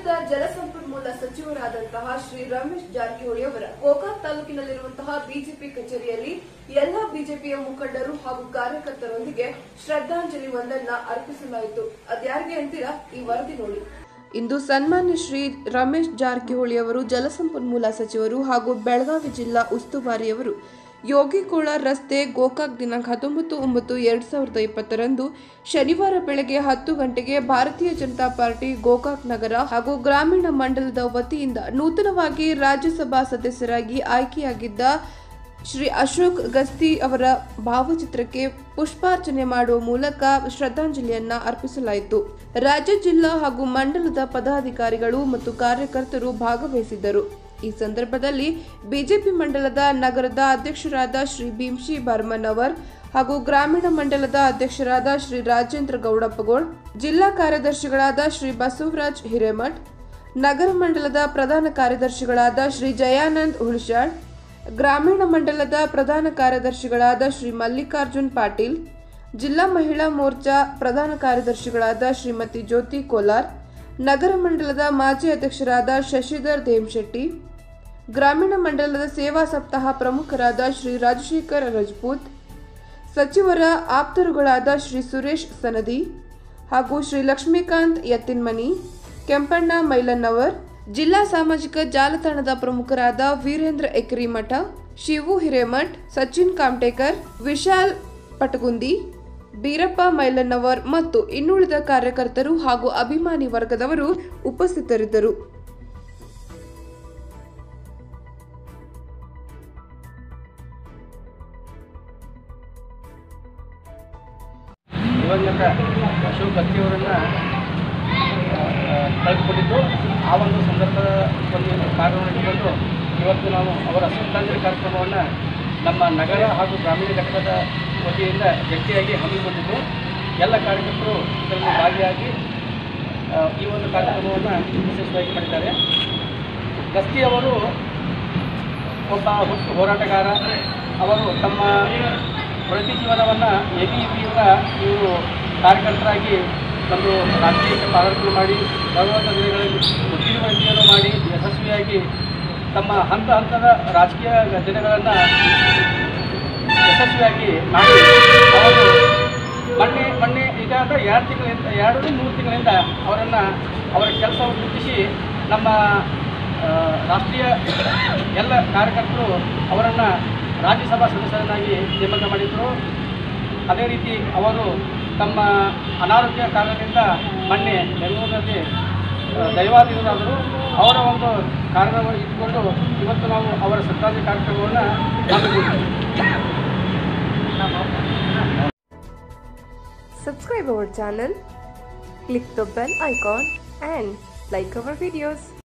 ರಾಜ್ಯದ ಜಲಸಂಪನ್ಮೂಲ ಸಚಿವರಾದಂತಹ ಶ್ರೀ ರಮೇಶ್ ಜಾರಕಿಹೊಳಿ ಅವರ ಗೋಕಾಕ್ ತಾಲೂಕಿನಲ್ಲಿರುವಂತಹ ಬಿಜೆಪಿ ಕಚೇರಿಯಲ್ಲಿ ಎಲ್ಲಾ ಬಿಜೆಪಿಯ ಮುಖಂಡರು ಹಾಗೂ ಕಾರ್ಯಕರ್ತರೊಂದಿಗೆ ಶ್ರದ್ಧಾಂಜಲಿ ಒಂದನ್ನ ಅರ್ಪಿಸಲಾಯಿತು ಅದ್ಯಾರಿಗೆ ಅಂತೀರಾ ಈ ವರದಿ ನೋಡಿ ಇಂದು ಸನ್ಮಾನ್ಯ ಶ್ರೀ ರಮೇಶ್ ಜಾರಕಿಹೊಳಿ ಅವರು ಜಲಸಂಪನ್ಮೂಲ ಸಚಿವರು ಹಾಗೂ ಬೆಳಗಾವಿ ಜಿಲ್ಲಾ ಉಸ್ತುವಾರಿಯವರು ಯೋಗಿಕೋಳ ರಸ್ತೆ ಗೋಕಾಕ್ ದಿನಾಂಕ ಹತ್ತೊಂಬತ್ತು ಒಂಬತ್ತು ಎರಡ್ ಸಾವಿರದ ಇಪ್ಪತ್ತರಂದು ಶನಿವಾರ ಬೆಳಗ್ಗೆ ಹತ್ತು ಗಂಟೆಗೆ ಭಾರತೀಯ ಜನತಾ ಪಾರ್ಟಿ ಗೋಕಾಕ್ ನಗರ ಹಾಗೂ ಗ್ರಾಮೀಣ ಮಂಡಲದ ವತಿಯಿಂದ ನೂತನವಾಗಿ ರಾಜ್ಯಸಭಾ ಸದಸ್ಯರಾಗಿ ಆಯ್ಕೆಯಾಗಿದ್ದ ಶ್ರೀ ಅಶೋಕ್ ಗಸ್ತಿ ಅವರ ಭಾವಚಿತ್ರಕ್ಕೆ ಪುಷ್ಪಾರ್ಚನೆ ಮಾಡುವ ಮೂಲಕ ಶ್ರದ್ಧಾಂಜಲಿಯನ್ನ ಅರ್ಪಿಸಲಾಯಿತು ರಾಜ್ಯ ಜಿಲ್ಲಾ ಹಾಗೂ ಮಂಡಲದ ಪದಾಧಿಕಾರಿಗಳು ಮತ್ತು ಕಾರ್ಯಕರ್ತರು ಭಾಗವಹಿಸಿದ್ದರು ಈ ಸಂದರ್ಭದಲ್ಲಿ ಬಿಜೆಪಿ ಮಂಡಲದ ನಗರದ ಅಧ್ಯಕ್ಷರಾದ ಶ್ರೀ ಭೀಮ್ಶಿ ಬರ್ಮನ್ ಅವರ್ ಹಾಗೂ ಗ್ರಾಮೀಣ ಮಂಡಲದ ಅಧ್ಯಕ್ಷರಾದ ಶ್ರೀ ರಾಜೇಂದ್ರ ಗೌಡಪ್ಪಗೋಳ್ ಜಿಲ್ಲಾ ಕಾರ್ಯದರ್ಶಿಗಳಾದ ಶ್ರೀ ಬಸವರಾಜ್ ಹಿರೇಮಠ್ ನಗರ ಮಂಡಲದ ಪ್ರಧಾನ ಕಾರ್ಯದರ್ಶಿಗಳಾದ ಶ್ರೀ ಜಯಾನಂದ್ ಹುಳ್ಶಾಳ್ ಗ್ರಾಮೀಣ ಮಂಡಲದ ಪ್ರಧಾನ ಕಾರ್ಯದರ್ಶಿಗಳಾದ ಶ್ರೀ ಮಲ್ಲಿಕಾರ್ಜುನ್ ಪಾಟೀಲ್ ಜಿಲ್ಲಾ ಮಹಿಳಾ ಮೋರ್ಚಾ ಪ್ರಧಾನ ಕಾರ್ಯದರ್ಶಿಗಳಾದ ಶ್ರೀಮತಿ ಜ್ಯೋತಿ ಕೋಲಾರ್ ನಗರ ಮಂಡಲದ ಮಾಜಿ ಅಧ್ಯಕ್ಷರಾದ ಶಶಿಧರ್ ದೇಮ್ಶೆಟ್ಟಿ ಗ್ರಾಮೀಣ ಮಂಡಲದ ಸೇವಾ ಸಪ್ತಾಹ ಪ್ರಮುಖರಾದ ಶ್ರೀ ರಾಜಶೇಖರ್ ರಜಪೂತ್ ಸಚಿವರ ಆಪ್ತರುಗಳಾದ ಶ್ರೀ ಸುರೇಶ್ ಸನದಿ ಹಾಗೂ ಶ್ರೀ ಲಕ್ಷ್ಮೀಕಾಂತ್ ಯತ್ತಿನ್ಮನಿ ಕೆಂಪಣ್ಣ ಮೈಲನ್ನವರ್ ಜಿಲ್ಲಾ ಸಾಮಾಜಿಕ ಜಾಲತಾಣದ ಪ್ರಮುಖರಾದ ವೀರೇಂದ್ರ ಎಕ್ರಿಮಠ ಶಿವು ಹಿರೇಮಠ್ ಸಚಿನ್ ಕಾಮ್ಟೇಕರ್ ವಿಶಾಲ್ ಪಟಗುಂದಿ ಬೀರಪ್ಪ ಮೈಲನ್ನವರ್ ಮತ್ತು ಇನ್ನುಳಿದ ಕಾರ್ಯಕರ್ತರು ಹಾಗೂ ಅಭಿಮಾನಿ ವರ್ಗದವರು ಉಪಸ್ಥಿತರಿದ್ದರು ದಿವಂಗತ ಅಶೋಕ್ ಗಸ್ತಿಯವರನ್ನು ಕಳೆದುಕೊಂಡಿದ್ದು ಆ ಒಂದು ಸಂದರ್ಭದ ಒಂದು ಕಾರ್ಯವನ್ನು ಇಟ್ಟುಕೊಂಡು ಇವತ್ತು ನಾವು ಅವರ ಶ್ರದ್ಧಾಂಜಲಿ ಕಾರ್ಯಕ್ರಮವನ್ನು ನಮ್ಮ ನಗರ ಹಾಗೂ ಗ್ರಾಮೀಣ ಘಟಕದ ವತಿಯಿಂದ ಗಟ್ಟಿಯಾಗಿ ಹಮ್ಮಿಕೊಂಡಿದ್ದು ಎಲ್ಲ ಕಾರ್ಯಕರ್ತರು ಇದರಲ್ಲಿ ಭಾಗಿಯಾಗಿ ಆ, ಈ ಒಂದು ಕಾರ್ಯಕ್ರಮವನ್ನು ಯಶಸ್ವಿಯಾಗಿ ಮಾಡಿದ್ದಾರೆ ಗಸ್ತಿಯವರು ಒಬ್ಬ ಹುಟ್ಟು ಹೋರಾಟಗಾರ ಅವರು ತಮ್ಮ ವೃತ್ತಿ ಜೀವನವನ್ನು ಎ ಬಿ ಪಿಯಿಂದ ಇವರು ಕಾರ್ಯಕರ್ತರಾಗಿ ಒಂದು ರಾಜಕೀಯಕ್ಕೆ ಪಾದಾರ್ಪಣೆ ಮಾಡಿ ಬರುವಂಥ ದಿನಗಳಲ್ಲಿ ಬುದ್ಧಿವಂತಿಯನ್ನು ಮಾಡಿ ಯಶಸ್ವಿಯಾಗಿ ತಮ್ಮ ಹಂತ ಹಂತದ ರಾಜಕೀಯ ದಿನಗಳನ್ನು ಯಶಸ್ವಿಯಾಗಿ ಮಾಡಿ ಅವರು ಮೊನ್ನೆ ಮೊನ್ನೆ ಈಗ ಅಂದರೆ ಎರಡು ತಿಂಗಳಿಂದ ಎರಡು ಮೂರು ತಿಂಗಳಿಂದ ಅವರನ್ನು ಅವರ ಕೆಲಸವನ್ನು ಗುರುತಿಸಿ ನಮ್ಮ ಆ, ರಾಷ್ಟ್ರೀಯ ಎಲ್ಲ ಕಾರ್ಯಕರ್ತರು ಅವರನ್ನು ರಾಜ್ಯಸಭಾ ಸದಸ್ಯರನ್ನಾಗಿ ನೇಮಕ ಮಾಡಿದರು ಅದೇ ರೀತಿ ಅವರು ತಮ್ಮ ಅನಾರೋಗ್ಯ ಕಾರಣದಿಂದ ಮೊನ್ನೆ ಬೆಂಗಳೂರಿನಲ್ಲಿ ಆ, ದೈವಾಧೀನರಾದರು ಅವರ ಒಂದು ಕಾರಣವನ್ನು ಇಟ್ಟುಕೊಂಡು ಇವತ್ತು ನಾವು ಅವರ ಶ್ರದ್ಧಾಂಜಲಿ ಕಾರ್ಯಕ್ರಮವನ್ನು ಹಮ್ಮಿಕೊಂಡಿದ್ದೇವೆ Subscribe our channel, click the bell icon and like our videos.